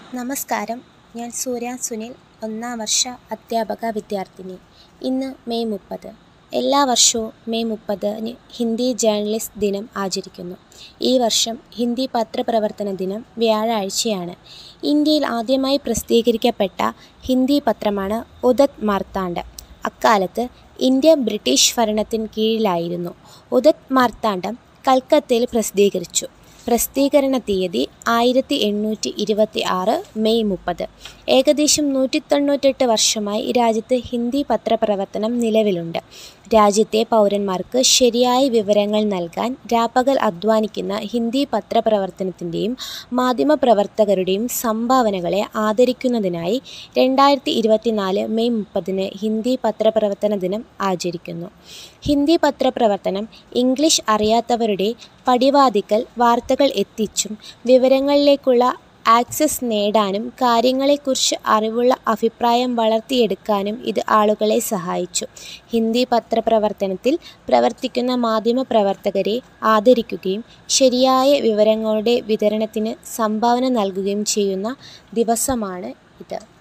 നമസ്കാരം ഞാൻ സൂര്യ സുനിൽ ഒന്നാം വർഷ അധ്യാപക വിദ്യാർത്ഥിനി ഇന്ന് മെയ് മുപ്പത് എല്ലാ വർഷവും മെയ് മുപ്പതിന് ഹിന്ദി ജേർണലിസ്റ്റ് ദിനം ആചരിക്കുന്നു ഈ വർഷം ഹിന്ദി പത്രപ്രവർത്തന ദിനം വ്യാഴാഴ്ചയാണ് ഇന്ത്യയിൽ ആദ്യമായി പ്രസിദ്ധീകരിക്കപ്പെട്ട ഹിന്ദി പത്രമാണ് ഉദത് മാർത്താണ്ഡ് അക്കാലത്ത് ഇന്ത്യ ബ്രിട്ടീഷ് ഭരണത്തിന് കീഴിലായിരുന്നു ഉദത് മാർത്താണ്ഡം കൽക്കത്തയിൽ പ്രസിദ്ധീകരിച്ചു പ്രസിദ്ധീകരണ തീയതി ആയിരത്തി എണ്ണൂറ്റി ഇരുപത്തി ആറ് മെയ് മുപ്പത് ഏകദേശം നൂറ്റി തൊണ്ണൂറ്റെട്ട് വർഷമായി രാജ്യത്ത് ഹിന്ദി പത്രപ്രവർത്തനം നിലവിലുണ്ട് രാജ്യത്തെ പൗരന്മാർക്ക് ശരിയായ വിവരങ്ങൾ നൽകാൻ രാപ്പകൽ അധ്വാനിക്കുന്ന ഹിന്ദി പത്രപ്രവർത്തനത്തിൻ്റെയും മാധ്യമപ്രവർത്തകരുടെയും സംഭാവനകളെ ആദരിക്കുന്നതിനായി രണ്ടായിരത്തി ഇരുപത്തിനാല് മെയ് മുപ്പതിന് ഹിന്ദി പത്രപ്രവർത്തന ദിനം ആചരിക്കുന്നു ഹിന്ദി പത്രപ്രവർത്തനം ഇംഗ്ലീഷ് അറിയാത്തവരുടെ പടിവാതിക്കൽ വാർത്തകൾ എത്തിച്ചും വിവരങ്ങളിലേക്കുള്ള ആക്സസ് നേടാനും കാര്യങ്ങളെക്കുറിച്ച് അറിവുള്ള അഭിപ്രായം വളർത്തിയെടുക്കാനും ഇത് ആളുകളെ സഹായിച്ചു ഹിന്ദി പത്രപ്രവർത്തനത്തിൽ പ്രവർത്തിക്കുന്ന മാധ്യമപ്രവർത്തകരെ ആദരിക്കുകയും ശരിയായ വിവരങ്ങളുടെ വിതരണത്തിന് സംഭാവന നൽകുകയും ചെയ്യുന്ന ദിവസമാണ് ഇത്